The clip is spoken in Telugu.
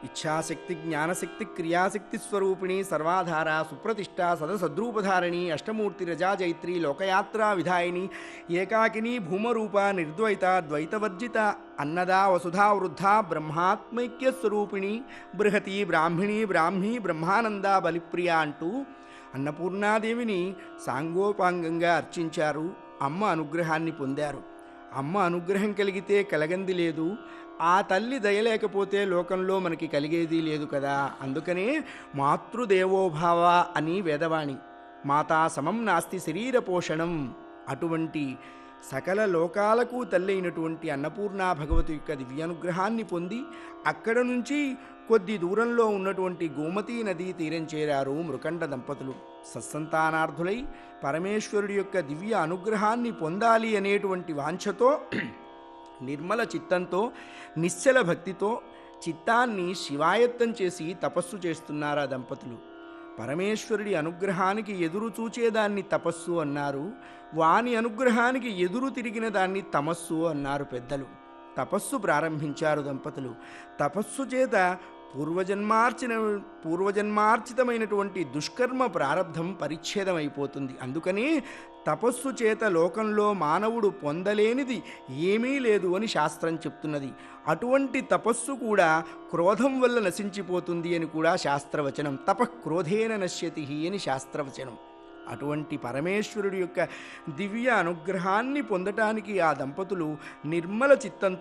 ఇచ్ఛాశక్తి జ్ఞానశక్తి క్రియాశక్తి స్వరూపిణి సర్వాధార సుప్రతిష్ట సదసద్రూపధారిణి అష్టమూర్తి రజాజైత్రి లోకయాత్రా విధాయిని ఏకాకిని భూమరూప నిర్ద్వైత ద్వైతవర్జిత అన్నదా వసుధా వృద్ధ బ్రహ్మాత్మైక్య స్వరూపిణి బృహతి బ్రాహ్మిణి బ్రాహ్మీ బ్రహ్మానంద బలిప్రియ అంటూ అన్నపూర్ణాదేవిని సాంగోపాంగంగా అర్చించారు అమ్మ అనుగ్రహాన్ని పొందారు అమ్మ అనుగ్రహం కలిగితే కలగంది లేదు ఆ తల్లి దయలేకపోతే లోకంలో మనకి కలిగేది లేదు కదా అందుకనే మాతృదేవోభావ అని వేదవాణి మాతా సమం నాస్తి శరీర పోషణం అటువంటి సకల లోకాలకు తల్లైనటువంటి అన్నపూర్ణా భగవతి యొక్క దివ్యానుగ్రహాన్ని పొంది అక్కడ నుంచి కొద్ది దూరంలో ఉన్నటువంటి గోమతీ నదీ తీరం చేరారు మృకండ దంపతులు సత్సంతానార్థులై పరమేశ్వరుడి యొక్క దివ్య అనుగ్రహాన్ని పొందాలి అనేటువంటి వాంఛతో నిర్మల చిత్తంతో నిశ్చల భక్తితో చిత్తాన్ని శివాయత్తం చేసి తపస్సు చేస్తున్నారా దంపతులు పరమేశ్వరుడి అనుగ్రహానికి ఎదురు చూచేదాన్ని తపస్సు అన్నారు వాని అనుగ్రహానికి ఎదురు తిరిగిన దాన్ని తమస్సు అన్నారు పెద్దలు తపస్సు ప్రారంభించారు దంపతులు తపస్సు చేత పూర్వజన్మార్చిన పూర్వజన్మార్చితమైనటువంటి దుష్కర్మ ప్రారంధం పరిచ్ఛేదమైపోతుంది అందుకని తపస్సు చేత లోకంలో మానవుడు పొందలేనిది ఏమీ లేదు అని శాస్త్రం చెప్తున్నది అటువంటి తపస్సు కూడా క్రోధం వల్ల నశించిపోతుంది అని కూడా శాస్త్రవచనం తప క్రోధేన నశ్యతి అని శాస్త్రవచనం అటువంటి పరమేశ్వరుడి యొక్క దివ్య అనుగ్రహాన్ని పొందటానికి ఆ దంపతులు నిర్మల చిత్తంతో